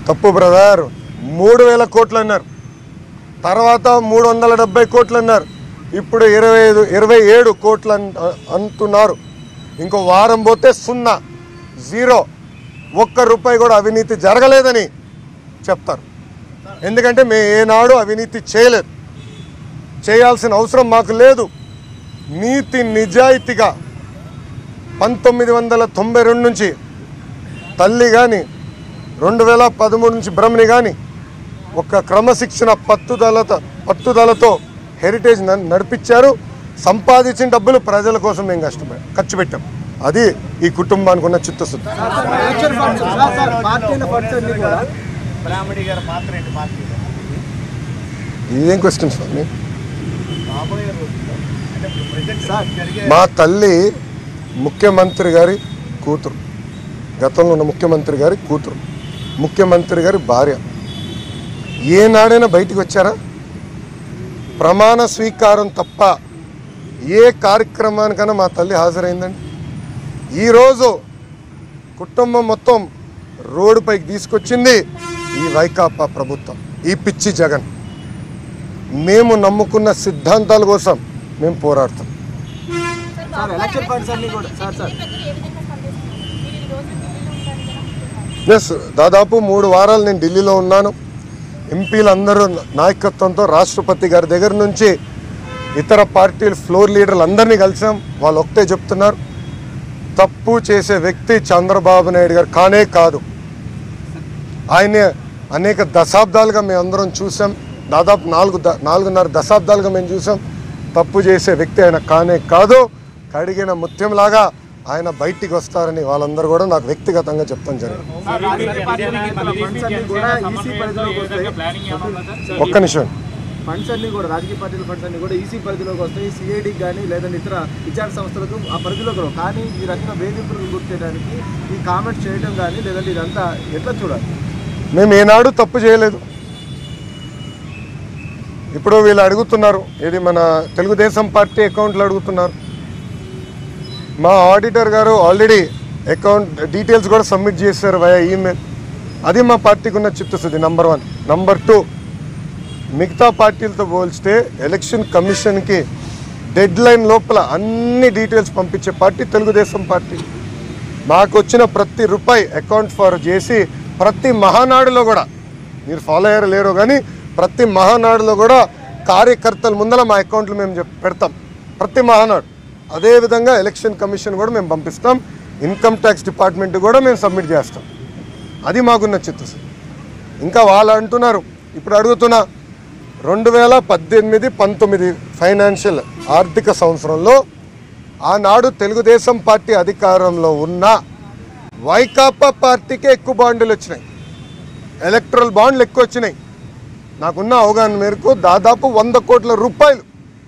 తప్పు బ్రదర్ మూడు వేల కోట్లు అన్నారు తర్వాత మూడు వందల డెబ్బై కోట్లు అన్నారు ఇప్పుడు ఇరవై ఐదు ఇరవై ఏడు కోట్లు అన్- అంటున్నారు ఇంకో వారం పోతే సున్నా జీరో ఒక్క రూపాయి కూడా అవినీతి జరగలేదని చెప్తారు ఎందుకంటే మేము ఏనాడు అవినీతి చేయలేదు చేయాల్సిన అవసరం మాకు లేదు నీతి నిజాయితీగా పంతొమ్మిది వందల తొంభై రెండు నుంచి తల్లి కానీ రెండు వేల పదమూడు నుంచి బ్రహ్మని కానీ ఒక క్రమశిక్షణ పట్టుదలతో పట్టుదలతో హెరిటేజ్ న- నడిపించారు సంపాదించిన డబ్బులు ప్రజల కోసం మేము కష్టపడి ఖర్చు పెట్టాం అది ఈ కుటుంబానికి ఉన్న చిత్తశుద్ధి ఎలక్షన్ ఫండ్స్ సార్ సార్ పార్టీల ఫండ్స్ అన్ని కూడా బ్రాహ్మణి గారు పాత్ర ఏంటి పార్టీలో ఇదేం క్వశ్చన్ స్వామి రాబోయే రోజుల్లో అంటే ప్రజెంట్ జరిగే మా తల్లి ముఖ్యమంత్రి గారి కూతురు గతంలో ఉన్న ముఖ్యమంత్రి గారి కూతురు ముఖ్యమంత్రి గారి భార్య ఏనాడైనా బయటికి వచ్చారా ప్రమాణ స్వీకారం తప్ప ఏ కార్యక్రమానికైనా మా తల్లి హాజరైందండి ఈరోజు కుటుంబం మొత్తం రోడ్డుపైకి తీసుకొచ్చింది ఈ వైకాపా ప్రభుత్వం ఈ పిచ్చి జగన్ మేము నమ్ముకున్న సిద్ధాంతాల కోసం మేము పోరాడుతాం సార్ ఎలక్షన్ ఫండ్స్ అన్ని కూడా సార్ సార్ ఎస్ దాదాపు మూడు వారాలు నేను ఢిల్లీలో ఉన్నాను ఎంపీలు అందరూ నాయకత్వంతో రాష్ట్రపతి గారి దగ్గర నుంచి ఇతర పార్టీల ఫ్లోర్ లీడర్లు అందరినీ కలిసాం వాళ్ళు ఒకటే చెప్తున్నారు తప్పు చేసే వ్యక్తి చంద్రబాబు నాయుడు గారు కానే కాదు ఆయన అనేక దశాబ్దాలుగా మేము అందరం చూసాం దాదాపు నాలుగు ద నాలుగున్నర దశాబ్దాలుగా మేము చూసాం తప్పు చేసే వ్యక్తి ఆయన కానే కాదు కడిగిన ముత్యంలాగా ఆయన బయటికి వస్తారని వాళ్ళందరూ కూడా నాకు వ్యక్తిగతంగా చెప్తాం జరిగింది సార్ రాజకీయ పార్టీల నేతల ఫండ్స్ అన్ని కూడా ఈసీ పరిధిలోకి వస్తాయి ఒక్క నిమిషం ఫండ్స్ అన్ని కూడా రాజకీయ పార్టీల ఫండ్స్ అన్ని కూడా ఈసీ పరిధిలోకి వస్తాయి సిఐడికి కానీ లేదంటే ఇతర విచారణ సంస్థలకు ఆ పరిధిలోకి రావు కానీ ఈ రకంగా వేధింపులు గుర్తు చేయడానికి ఈ కామెంట్స్ చేయడం కానీ లేదంటే ఇదంతా ఎట్లా చూడాలి మేము ఏనాడు తప్పు చేయలేదు ఇప్పుడు వీళ్ళు అడుగుతున్నారు ఇది మన తెలుగుదేశం పార్టీ అకౌంట్లు అడుగుతున్నారు మా ఆడిటర్ గారు ఆల్రెడీ అకౌంట్ డీటెయిల్స్ కూడా సబ్మిట్ చేశారు వయా ఈమెయిల్ అది మా పార్టీకి ఉన్న చిత్తశుద్ధి నంబర్ వన్ నంబర్ టూ మిగతా పార్టీలతో పోల్చితే ఎలక్షన్ కమిషన్కి డెడ్ లైన్ లోపల అన్ని డీటెయిల్స్ పంపించే పార్టీ తెలుగుదేశం పార్టీ మాకు వచ్చిన ప్రతి రూపాయి అకౌంట్ ఫర్ చేసి ప్రతి మహానాడులో కూడా మీరు ఫాలో అయ్యారో లేరో కానీ ప్రతి మహానాడులో కూడా కార్యకర్తల ముందర మా అకౌంట్లు మేము చెప్ పెడతాం ప్రతి మహానాడు అదేవిధంగా ఎలక్షన్ కమిషన్ కూడా మేము పంపిస్తాం ఇన్కమ్ ట్యాక్స్ డిపార్ట్మెంట్ కూడా మేము సబ్మిట్ చేస్తాం అది మాకున్న చిత్తశుద్ధి ఇంకా వాళ్ళు అంటున్నారు ఇప్పుడు అడుగుతున్నా రెండు వేల పద్దెనిమిది పంతొమ్మిది ఫైనాన్షియల్ ఆర్థిక సంవత్సరంలో ఆనాడు తెలుగుదేశం పార్టీ అధికారంలో ఉన్న వైకాపా పార్టీకే ఎక్కువ బాండ్లు వచ్చినాయి ఎలక్ట్రల్ బాండ్లు ఎక్కువ వచ్చినాయి నాకున్న అవగాహన మేరకు దాదాపు వంద కోట్ల రూపాయలు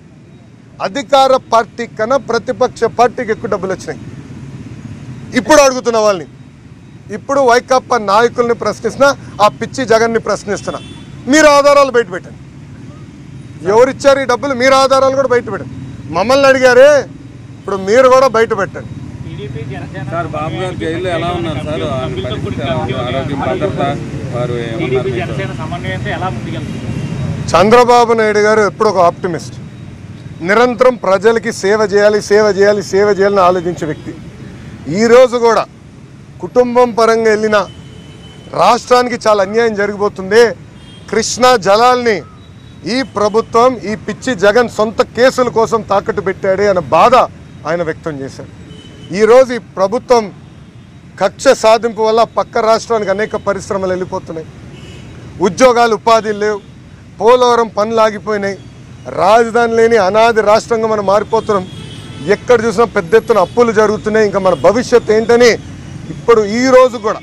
అధికార పార్టీ కన్నా ప్రతిపక్ష పార్టీకి ఎక్కువ డబ్బులు వచ్చినాయి ఇప్పుడు అడుగుతున్న వాళ్ళని ఇప్పుడు వైకాపా నాయకుల్ని ప్రశ్నిస్తున్నా ఆ పిచ్చి జగన్ని ప్రశ్నిస్తున్నా మీరు ఆధారాలు బయట పెట్టండి ఎవరిచ్చారు ఈ డబ్బులు మీరు ఆధారాలు కూడా బయట పెట్టండి మమ్మల్ని అడిగారే ఇప్పుడు మీరు కూడా బయట పెట్టండి సార్ బాబు గారు జైల్లో ఎలా ఉన్నారు సార్ ఆయన పరిస్థితి ఎలా ఉంది ఆరోగ్యం భద్రత వారు ఏమన్నారు మీతో? జనసేన సమన్వయంతో ఎలా ముందుకెళ్తుంది చంద్రబాబు నాయుడు గారు ఎప్పుడు ఒక ఆప్టిమిస్ట్ నిరంతరం ప్రజలకి సేవ చేయాలి సేవ చేయాలి సేవ చేయాలని ఆలోచించే వ్యక్తి ఈరోజు కూడా కుటుంబం పరంగా వెళ్ళిన రాష్ట్రానికి చాలా అన్యాయం జరిగిపోతుంది కృష్ణా జలాల్ని ఈ ప్రభుత్వం ఈ పిచ్చి జగన్ సొంత కేసుల కోసం తాకట్టు పెట్టాడే అనే బాధ ఆయన వ్యక్తం చేశారు ఈరోజు ఈ ప్రభుత్వం కక్ష సాధింపు వల్ల పక్క రాష్ట్రానికి అనేక పరిశ్రమలు వెళ్ళిపోతున్నాయి ఉద్యోగాలు ఉపాధి లేవు పోలవరం పనులు ఆగిపోయినాయి రాజధాని లేని అనాది రాష్ట్రంగా మనం మారిపోతున్నాం ఎక్కడ చూసినా పెద్ద ఎత్తున అప్పులు జరుగుతున్నాయి ఇంకా మన భవిష్యత్ ఏంటని ఇప్పుడు ఈ రోజు కూడా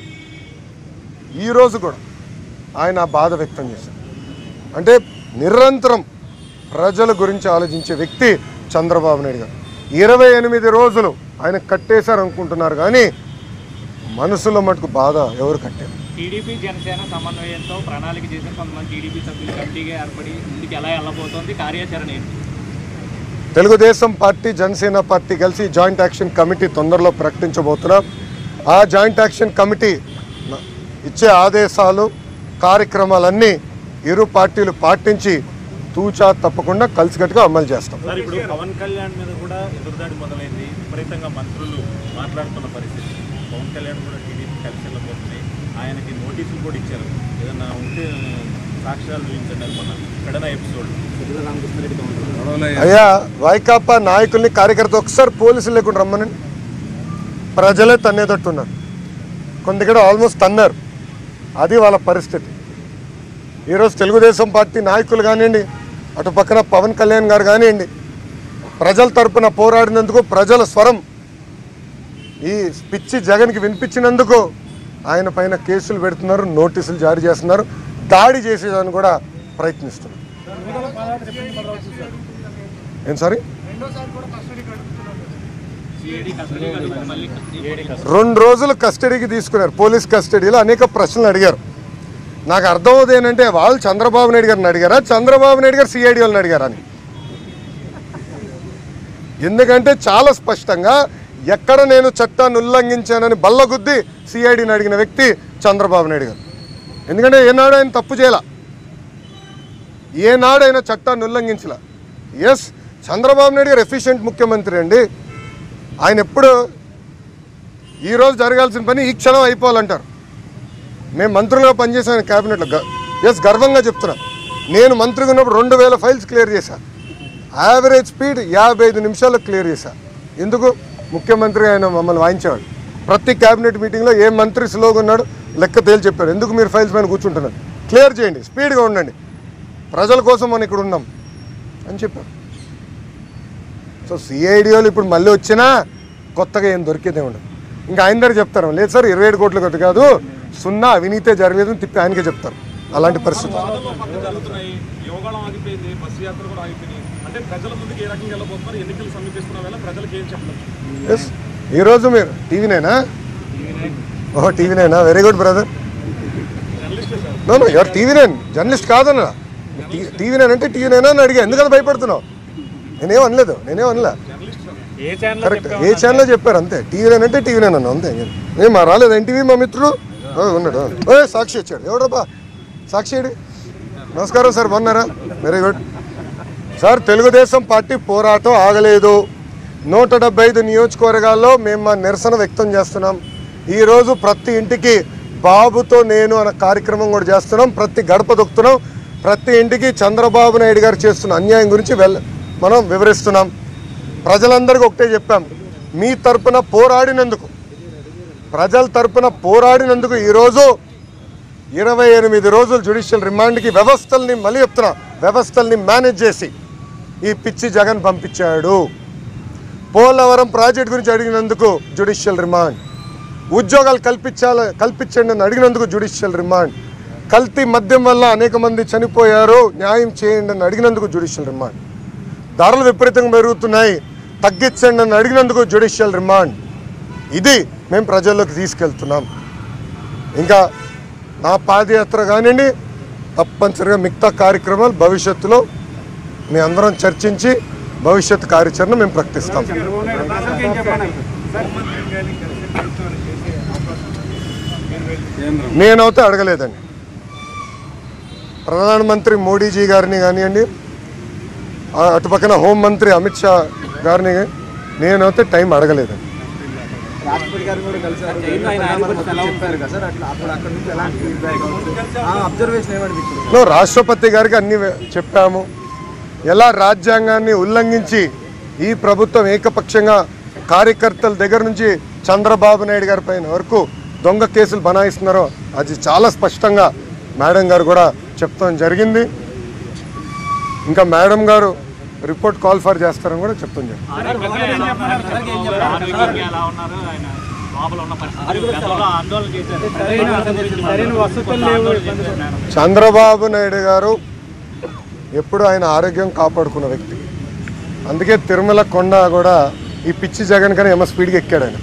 ఈ రోజు కూడా ఆయన ఆ బాధ వ్యక్తం చేశారు అంటే నిరంతరం ప్రజల గురించి ఆలోచించే వ్యక్తి చంద్రబాబు నాయుడు గారు ఇరవై ఎనిమిది రోజులు ఆయన కట్టేశారు అనుకుంటున్నారు కానీ మనసులో మటుకు బాధ ఎవరు కట్టారు టీడీపీ జనసేన సమన్వయంతో ప్రణాళిక చేసిన కొంతమంది టీడీపీ సభ్యులు కమిటీగా ఏర్పడి ముందుకు ఎలా వెళ్ళబోతోంది కార్యాచరణ ఏంటి తెలుగుదేశం పార్టీ జనసేన పార్టీ కలిసి జాయింట్ యాక్షన్ కమిటీ తొందరలో ప్రకటించబోతున్నాం ఆ జాయింట్ యాక్షన్ కమిటీ న- ఇచ్చే ఆదేశాలు కార్యక్రమాలన్నీ ఇరు పార్టీలు పాటించి తూచా తప్పకుండా కలిసికట్టుగా అమలు చేస్తాం సార్ ఇప్పుడు పవన్ కళ్యాణ్ మీద కూడా ఎదురుదాడి మొదలైంది విపరీతంగా మంత్రులు మాట్లాడుతున్న పరిస్థితి పవన్ కళ్యాణ్ కూడా టీడీపీ కలిసి వెళ్ళబోతుంది ఆయనకి నోటీసులు కూడా ఇచ్చారు ఏదన్నా ఉంటే సాక్ష్యాలు చూపించండి అనుకున్నా కడన ఎపిసోడ్ గొడవలు అయ్యాయి. అయ్యా వైకాపా నాయకుల్ని కార్యకర్త ఒకసారి పోలీసులు లేకుండా రమ్మనండి ప్రజలే తన్నేటట్టున్నారు కొంత ఇక్కడ ఆల్మోస్ట్ తన్నారు అది వాళ్ళ పరిస్థితి ఈరోజు తెలుగుదేశం పార్టీ నాయకులు కానివ్వండి అటు పక్కన పవన్ కళ్యాణ్ గారు కానివ్వండి ప్రజల తరపున పోరాడినందుకు ప్రజల స్వరం ఈ పిచ్చి జగన్కి వినిపించినందుకు ఆయన పైన కేసులు పెడుతున్నారు నోటీసులు జారీ చేస్తున్నారు దాడి చేసేదాన్ని కూడా ప్రయత్నిస్తున్నారు ఏం సారీ సిఐడి కస్టడీ మళ్ళీ రెండు రోజులు కస్టడీకి తీసుకున్నారు పోలీస్ కస్టడీలో అనేక ప్రశ్నలు అడిగారు నాకు అర్థమవుతుంది ఏంటంటే వాళ్ళు చంద్రబాబు నాయుడు గారిని అడిగారా చంద్రబాబు నాయుడు గారు సిఐడి వాళ్ళని అడిగారా అని ఎందుకంటే చాలా స్పష్టంగా ఎక్కడ నేను చట్టాన్ని ఉల్లంఘించానని బల్లగుద్ది సిఐడిని అడిగిన వ్యక్తి చంద్రబాబు నాయుడు గారు ఎందుకంటే ఏనాడు ఆయన తప్పు చేయాల ఏనాడు ఆయన చట్టాన్ని ఉల్లంఘించలా ఎస్ చంద్రబాబు నాయుడు గారు ఎఫిషియెంట్ ముఖ్యమంత్రి అండి ఆయన ఎప్పుడు ఈరోజు జరగాల్సిన పని ఈ క్షణం అయిపోవాలంటారు మేము మంత్రులుగా పనిచేసాను క్యాబినెట్లో ఎస్ గర్వంగా చెప్తున్నా నేను మంత్రిగా ఉన్నప్పుడు రెండు వేల ఫైల్స్ క్లియర్ చేశా యావరేజ్ స్పీడ్ యాభై ఐదు నిమిషాల్లో క్లియర్ చేశా ఎందుకు ముఖ్యమంత్రి ఆయన మమ్మల్ని వాయించేవాడు ప్రతి క్యాబినెట్ మీటింగ్లో ఏ మంత్రి స్లోగా ఉన్నాడు లెక్క తేల్చి చెప్పారు ఎందుకు మీరు ఫైల్స్ పైన కూర్చుంటున్నారు క్లియర్ చేయండి స్పీడ్గా ఉండండి ప్రజల కోసం మనం ఇక్కడ ఉన్నాం అని చెప్పారు సో సిఐడిఓలు ఇప్పుడు మళ్ళీ వచ్చినా కొత్తగా ఏం దొరికేదే ఉండదు ఇంకా ఆయన దగ్గర చెప్తారు లేదు సార్ ఇరవై ఏడు కోట్ల కొద్ది కాదు సున్నా అవినీతే జరగలేదని తిప్పి ఆయనకే చెప్తారు అలాంటి పరిస్థితి వాదనలో పక్కన జరుగుతున్నాయి యోగాళం ఆగిపోయింది బస్సు యాత్ర కూడా ఆగిపోయింది అంటే ప్రజల ముందుకు ఏ రకంగా వెళ్ళబోతున్నారు ఎన్నికలు సమీపిస్తున్న వేళ ప్రజలకు ఏం చెప్పలేదు ఎస్ ఈరోజు మీరు టీవీనేనా ఓహో టీవీనేనా very good brother no no ఎవరు టీవీ నైన్ జర్నలిస్ట్ కాదన్నా టీవీ నైన్ అంటే టీవీ నైనా అని అడిగా ఎందుకంత భయపడుతున్నావు నేనేం అనలేదు నేనేం అనలే ఏ ఛానల్ కరెక్ట్ ఏ ఛానల్లో చెప్పారు అంతే టీవీ నైన్ అంటే టీవీ నైన్ అన్న అంతే ఏం మా రాలేదు ఎన్టీవీ మా మిత్రుడు ఓ, ఉన్నాడు ఓ సాక్షి వచ్చాడు ఎవడబ్బా సాక్షి ఏడి? నమస్కారం సార్ బాగున్నారా very good sir Telugu Desam party పోరాటం ఆగలేదు నూట డెబ్బై ఐదు నియోజకవర్గాల్లో మేము మా నిరసన వ్యక్తం చేస్తున్నాం ఈరోజు ప్రతి ఇంటికి బాబుతో నేను అనే కార్యక్రమం కూడా చేస్తున్నాం ప్రతి గడప దొక్కుతున్నాం ప్రతి ఇంటికి చంద్రబాబు నాయుడు గారు చేస్తున్న అన్యాయం గురించి వెళ్ళ మనం వివరిస్తున్నాం ప్రజలందరికీ ఒకటే చెప్పాం మీ తరపున పోరాడినందుకు ప్రజల తరపున పోరాడినందుకు ఈరోజు ఇరవై ఎనిమిది రోజులు జ్యుడిషియల్ రిమాండ్కి వ్యవస్థల్ని మళ్ళీ చెప్తున్నా వ్యవస్థల్ని మేనేజ్ చేసి ఈ పిచ్చి జగన్ పంపించాడు పోలవరం ప్రాజెక్ట్ గురించి అడిగినందుకు జ్యుడిషియల్ రిమాండ్ ఉద్యోగాలు కల్పించాల కల్పించండి అని అడిగినందుకు జ్యుడిషియల్ రిమాండ్ కల్తీ మద్యం వల్ల అనేక మంది చనిపోయారు న్యాయం చేయండి అని అడిగినందుకు జ్యుడిషియల్ రిమాండ్ ధరలు విపరీతంగా పెరుగుతున్నాయి తగ్గించండి అని అడిగినందుకు జ్యుడిషియల్ రిమాండ్ ఇది మేము ప్రజల్లోకి తీసుకెళ్తున్నాం ఇంకా నా పాదయాత్ర కానివ్వండి తప్పనిసరిగా మిగతా కార్యక్రమాలు భవిష్యత్తులో మీ అందరం చర్చించి భవిష్యత్ కార్యాచరణ మేము ప్రకటిస్తాం కేంద్రం నేనైతే అడగలేదండి ప్రధానమంత్రి మోడీజీ గారిని కానివ్వండి ఆ అటుపక్కన హోంమంత్రి అమిత్ షా గారిని నేనైతే టైం అడగలేదండి రాష్ట్రపతి గారిని కూడా కలిసారు చెప్పారు కదా సార్ అట్లా అప్పుడు అక్కడ నుంచి ఎలాంటి ఫీడ్బ్యాక్ అబ్జర్వేషన్ ఏమనిపించింది లో రాష్ట్రపతి గారికి అన్ని వె- చెప్పాము ఎలా రాజ్యాంగాన్ని ఉల్లంఘించి ఈ ప్రభుత్వం ఏకపక్షంగా కార్యకర్తల దగ్గర నుంచి చంద్రబాబు నాయుడు గారి పైన వరకు దొంగ కేసులు బనాయిస్తున్నారో అది చాలా స్పష్టంగా మేడం గారు కూడా చెప్తాం జరిగింది ఇంకా మేడం గారు రిపోర్ట్ కాల్ ఫర్ చేస్తారని కూడా చెప్తాం జరిగింది ఆరోగ్యంగా ఎలా ఉన్నారు చంద్రబాబు గారు ఆరోగ్యంగా ఎలా ఉన్నారు ఆయన లోపల ఉన్న పరిస్థితి గతంలో ఆందోళన చేశారు సరైన వసతులు లేవు చంద్రబాబు నాయుడు గారు ఎప్పుడు ఆయన ఆరోగ్యం కాపాడుకున్న వ్యక్తి అందుకే తిరుమల కొండ కూడా ఈ పిచ్చి జగన్ కన్నా ఏమో స్పీడ్గా ఎక్కాడు ఆయన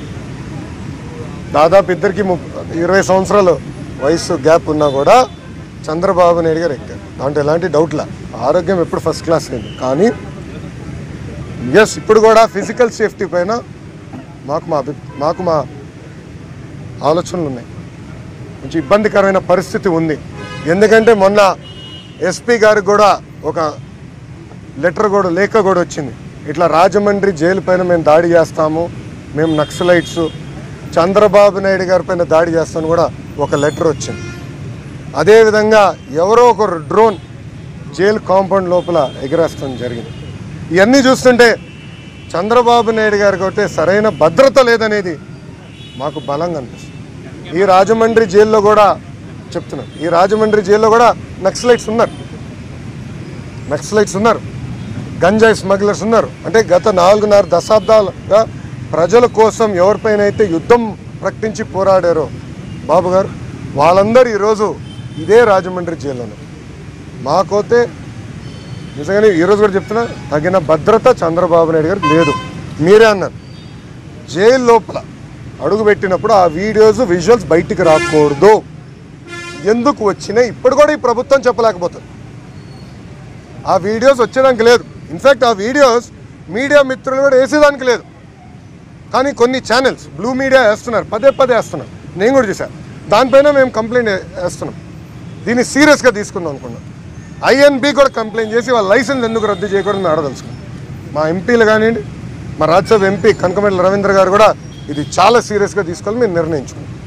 దాదాపు ఇద్దరికి ముప్ ఇరవై సంవత్సరాలు వయసు గ్యాప్ ఉన్నా కూడా చంద్రబాబు నాయుడు గారు ఎక్కారు దాంట్లో ఎలాంటి డౌట్లా ఆరోగ్యం ఎప్పుడు ఫస్ట్ క్లాస్ అయింది కానీ ఎస్ ఇప్పుడు కూడా ఫిజికల్ సేఫ్టీ పైన మాకు మా అభి మాకు మా ఆలోచనలు ఉన్నాయి కొంచెం ఇబ్బందికరమైన పరిస్థితి ఉంది ఎందుకంటే మొన్న ఎస్పీ గారికి కూడా ఒక లెటర్ కూడా లేఖ కూడా వచ్చింది ఇట్లా రాజమండ్రి జైలు పైన మేము దాడి చేస్తాము మేము నక్సలైట్స్ చంద్రబాబు నాయుడు గారి పైన దాడి చేస్తామని కూడా ఒక లెటర్ వచ్చింది అదేవిధంగా ఎవరో ఒకరు డ్రోన్ జైలు కాంపౌండ్ లోపల ఎగరేస్తాం జరిగింది ఇవన్నీ చూస్తుంటే చంద్రబాబు నాయుడు గారికి అయితే సరైన భద్రత లేదనేది మాకు బలంగా అనిపిస్తుంది ఈ రాజమండ్రి జైల్లో కూడా చెప్తున్నాను ఈ రాజమండ్రి జైల్లో కూడా నక్సలైట్స్ ఉన్నారు నక్సలైట్స్ ఉన్నారు గంజాయి స్మగ్లర్స్ ఉన్నారు అంటే గత నాలుగున్నర దశాబ్దాలుగా ప్రజల కోసం ఎవరిపైన అయితే యుద్ధం ప్రకటించి పోరాడారో బాబు గారు వాళ్ళందరూ ఈరోజు ఇదే రాజమండ్రి జైల్లో ఉన్నారు మాకైతే నిజంగానే ఈరోజు కూడా చెప్తున్నా తగిన భద్రత చంద్రబాబు నాయుడు గారికి లేదు మీరే అన్నారు జైలు లోపల అడుగు పెట్టినప్పుడు ఆ వీడియోస్ విజువల్స్ బయటికి రాకూడదు ఎందుకు వచ్చినాయి ఇప్పుడు కూడా ఈ ప్రభుత్వం చెప్పలేకపోతుంది ఆ వీడియోస్ వచ్చేదానికి లేదు ఇన్ఫాక్ట్ ఆ వీడియోస్ మీడియా మిత్రులు కూడా వేసేదానికి లేదు కానీ కొన్ని ఛానల్స్ బ్లూ మీడియా వేస్తున్నారు పదే పదే వేస్తున్నారు నేను కూడా చూశాను దానిపైన మేము కంప్లైంట్ వేస్తున్నాం దీన్ని సీరియస్గా తీసుకుందాం అనుకున్నాం ఐఎన్బి కూడా కంప్లైంట్ చేసి వాళ్ళ లైసెన్స్ ఎందుకు రద్దు చేయకూడదు మేము అడగదలుచుకున్నాం మా ఎంపీలు కానివ్వండి మా రాజ్యసభ ఎంపీ కనకమెట్ల రవీంద్ర గారు కూడా ఇది చాలా సీరియస్గా తీసుకోవాలి మేము నిర్ణయించుకున్నాం